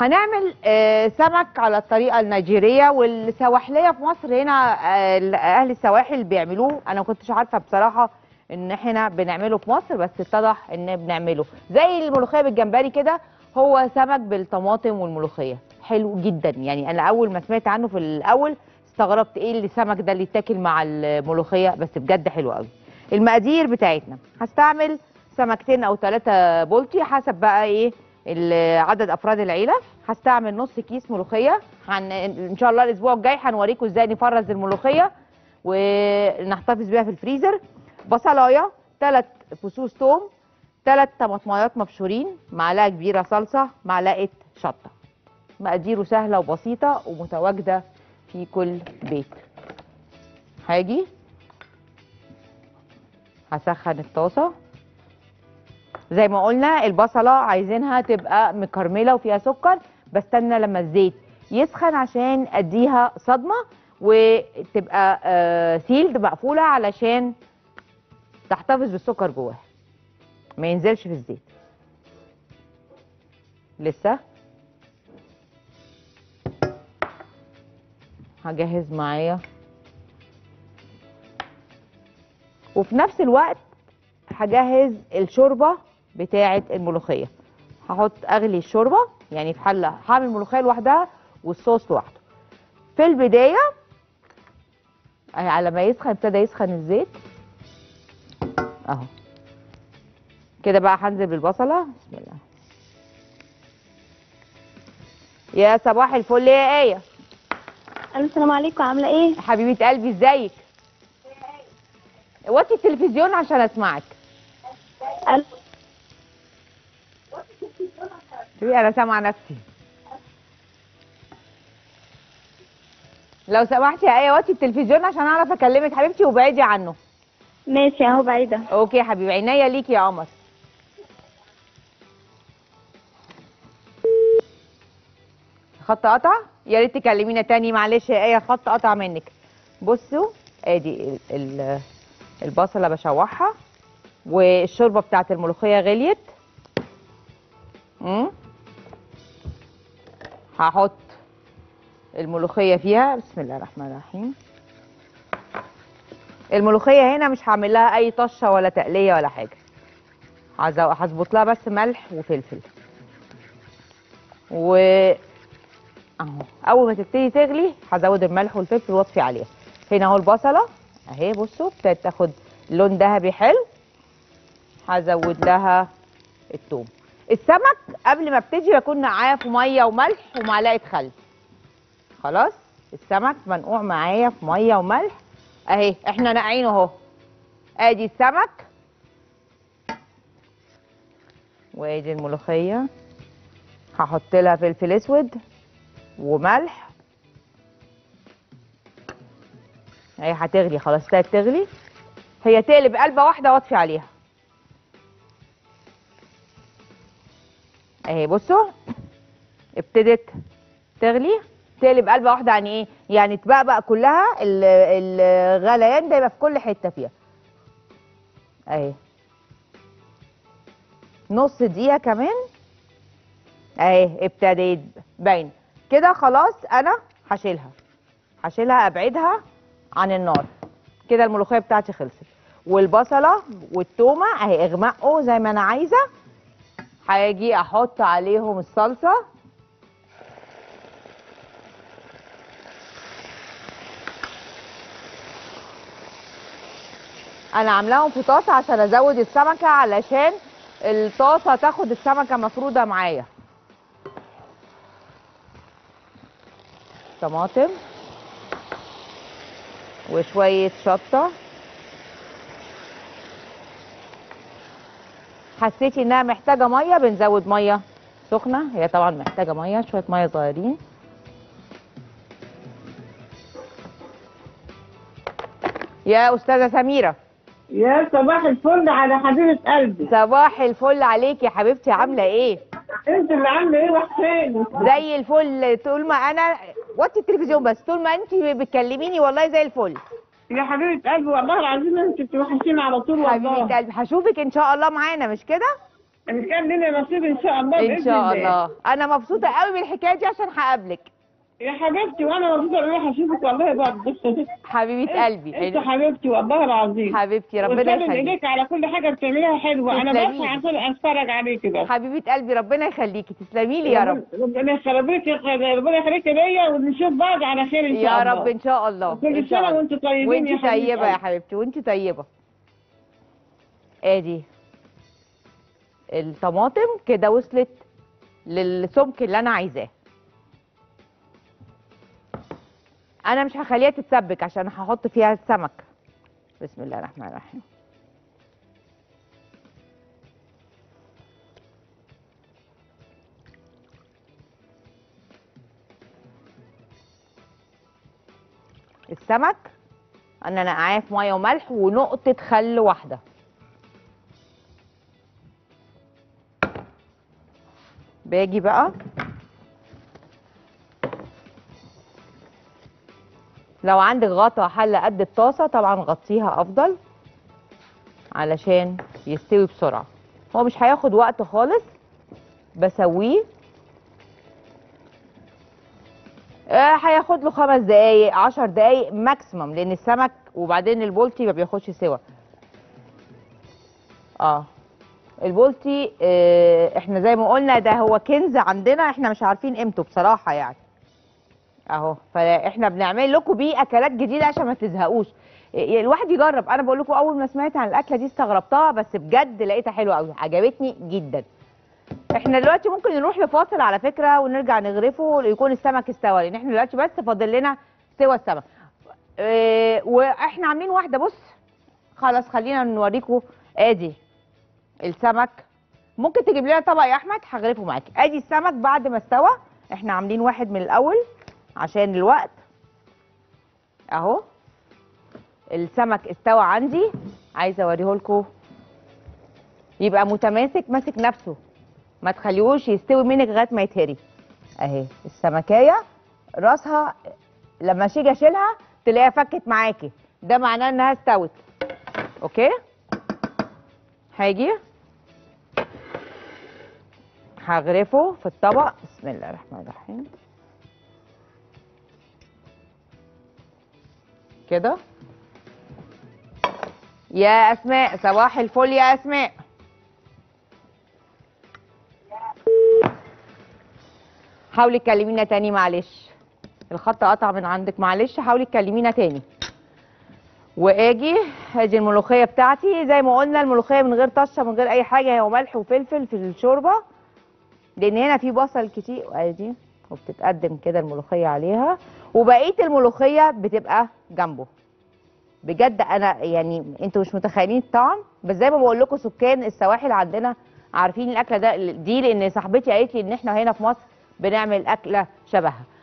هنعمل آه، سمك على الطريقه النيجيريه والسواحليه في مصر هنا آه، اهل السواحل بيعملوه انا ما كنتش عارفه بصراحه ان احنا بنعمله في مصر بس اتضح ان بنعمله زي الملوخيه بالجمبري كده هو سمك بالطماطم والملوخيه حلو جدا يعني انا اول ما سمعت عنه في الاول استغربت ايه اللي السمك ده اللي يتاكل مع الملوخيه بس بجد حلو قوي المقادير بتاعتنا هستعمل سمكتين او ثلاثه بولتي حسب بقى ايه ال- عدد افراد العيله هستعمل نص كيس ملوخيه هن... ان شاء الله الاسبوع الجاي هنوريكم ازاي نفرز الملوخيه ونحتفظ بيها في الفريزر بصلايه ثلاث فصوص توم ثلاث طماطمايات مبشورين معلقه كبيره صلصه معلقه شطه مقاديره سهله وبسيطه ومتواجده في كل بيت هاجي هسخن الطاسه زي ما قلنا البصله عايزينها تبقى مكرمله وفيها سكر بستنى لما الزيت يسخن عشان اديها صدمه وتبقى آه سيلد مقفوله علشان تحتفظ بالسكر جواها ما ينزلش في الزيت لسه هجهز معايا وفي نفس الوقت هجهز الشوربه بتاعه الملوخيه هحط اغلي الشوربه يعني في حله هعمل ملوخيه لوحدها والصوص لوحده في البدايه أهي على ما يسخن ابتدى يسخن الزيت اهو كده بقى هنزل بالبصله بسم الله يا صباح الفل يا ايه الو السلام عليكم عامله ايه حبيبه قلبي ازيك وطي التلفزيون عشان اسمعك الو شوفي انا سامعه نفسي لو سمحتي يا ايه وطي التلفزيون عشان اعرف اكلمك حبيبتي وابعدي عنه ماشي اهو بعيده اوكي يا حبيبي عينيا ليكي يا قمر خط قطع يا ريت تكلمينا تاني معلش يا ايه خط قطع منك بصوا ادي ال- ال- البصله بشوحها والشوربه بتاعت الملوخيه غليت امم هحط الملوخيه فيها بسم الله الرحمن الرحيم الملوخيه هنا مش هعمل لها اي طشه ولا تقليه ولا حاجه عايزة- هظبط لها بس ملح وفلفل و اهو اول ما تبتدي تغلي هزود الملح والفلفل واطفي عليها هنا اهو البصله اهي بصوا ابتدت تاخد لون ذهبي حلو هزود لها الثوم السمك قبل ما ابتدي بكون نقعاه في ميه وملح ومعلقه خل خلاص السمك منقوع معايا في ميه وملح اهي احنا ناقعينه اهو ادي السمك وادي الملوخيه هحط لها فلفل اسود وملح اهي هتغلي خلاص ابتدت تغلي هي تقلب قلبه واحده واطفي عليها اهي بصوا ابتدت تغلي تقلب قلبه واحده يعني ايه يعني تبقبق كلها ال- الغليان ده يبقى في كل حته فيها اهي نص دقيقه كمان اهي ابتديت باين كده خلاص انا هشيلها هشيلها ابعدها عن النار كده الملوخيه بتاعتي خلصت والبصله والتومه اهي اغمقوا زي ما انا عايزه هاجي احط عليهم الصلصه انا عاملاهم في طاسه عشان ازود السمكه علشان الطاسه تاخد السمكه مفروده معايا طماطم وشويه شطه حسيتي انها محتاجه ميه بنزود ميه سخنه هي طبعا محتاجه ميه شويه ميه صغيرين يا استاذه سميره يا صباح الفل على حبيبة قلبي صباح الفل عليك يا حبيبتي عامله ايه انت اللي عامله ايه وحشاني زي الفل طول ما انا وطي التلفزيون بس طول ما انت بتكلميني والله زي الفل يا حبيبة قلبي والله العظيم انت بتوحشيني على طول حبيبه والله قلبي هشوفك ان شاء الله معانا مش كده ان كان لنا نصيب ان شاء الله ان بإذن شاء الله انا مبسوطه قوي بالحكايه دي عشان هقابلك يا حبيبتي وانا مبسوطه ان انا هشوفك والله برضه حبيبه قلبي انت حبيبتي والله العظيم حبيبتي ربنا وسلم يخليك ايديك على كل حاجه بتعمليها حلوه انا تسلمي. بس عشان اتفرج عليكي بس حبيبه قلبي ربنا يخليكي تسلمي لي يا رب ربنا يخليك ربنا يخليك ليا ونشوف بعض على خير ان شاء يا الله رب ان شاء الله كل ان شاء سنه الله وانتم طيبين يا وانت حبيبة طيبه يا قلبي. حبيبتي وانت طيبه ادي الطماطم كده وصلت للسمك اللي انا عايزاه انا مش هخليها تتسبك عشان هحط فيها السمك بسم الله الرحمن الرحيم السمك انا نقعاه في ميه وملح ونقطه خل واحده باجي بقى لو عندك غطا حله قد الطاسه طبعا غطيها افضل علشان يستوي بسرعه هو مش هياخد وقت خالص بسويه آه، هياخد له خمس دقايق عشر دقايق ماكسيمم لان السمك وبعدين البولتي ما بياخدش سوا اه البولتي آه احنا زي ما قلنا ده هو كنز عندنا احنا مش عارفين قيمته بصراحه يعني اهو فاحنا بنعمل لكم بيه اكلات جديده عشان ما تزهقوش إيه، الواحد يجرب انا بقول لكم اول ما سمعت عن الاكله دي استغربتها بس بجد لقيتها حلوه قوي عجبتني جدا احنا دلوقتي ممكن نروح لفاصل على فكره ونرجع نغرفه يكون السمك استوى لان احنا دلوقتي بس فاضل لنا سوى السمك اه واحنا عاملين واحده بص خلاص خلينا نوريكم ادي السمك ممكن تجيب لنا طبق يا احمد هغرفه معاكي ادي السمك بعد ما استوى احنا عاملين واحد من الاول عشان الوقت اهو السمك استوى عندي عايزه اوريه لكم يبقى متماسك ماسك نفسه ما تخليهوش يستوي منك لغايه ما يتهري اهي السمكيه راسها لما شيجي اشيلها تلاقيها فكت معاكي ده معناه انها استوت اوكي هاجي هغرفه في الطبق بسم الله الرحمن الرحيم كده يا اسماء صباح الفل يا اسماء حاولي تكلمينا تاني معلش الخط قطع من عندك معلش حاولي تكلمينا تاني واجي ادي الملوخيه بتاعتي زي ما قلنا الملوخيه من غير طشه من غير اي حاجه هي ملح وفلفل في الشوربه لان هنا في بصل كتير ادي وبتتقدم كده الملوخيه عليها وبقيه الملوخيه بتبقى جنبه بجد انا يعني انتوا مش متخيلين الطعم بس زي ما بقول لكم سكان السواحل عندنا عارفين الاكله ده دي لان صاحبتي قالت لي ان احنا هنا في مصر بنعمل اكله شبهها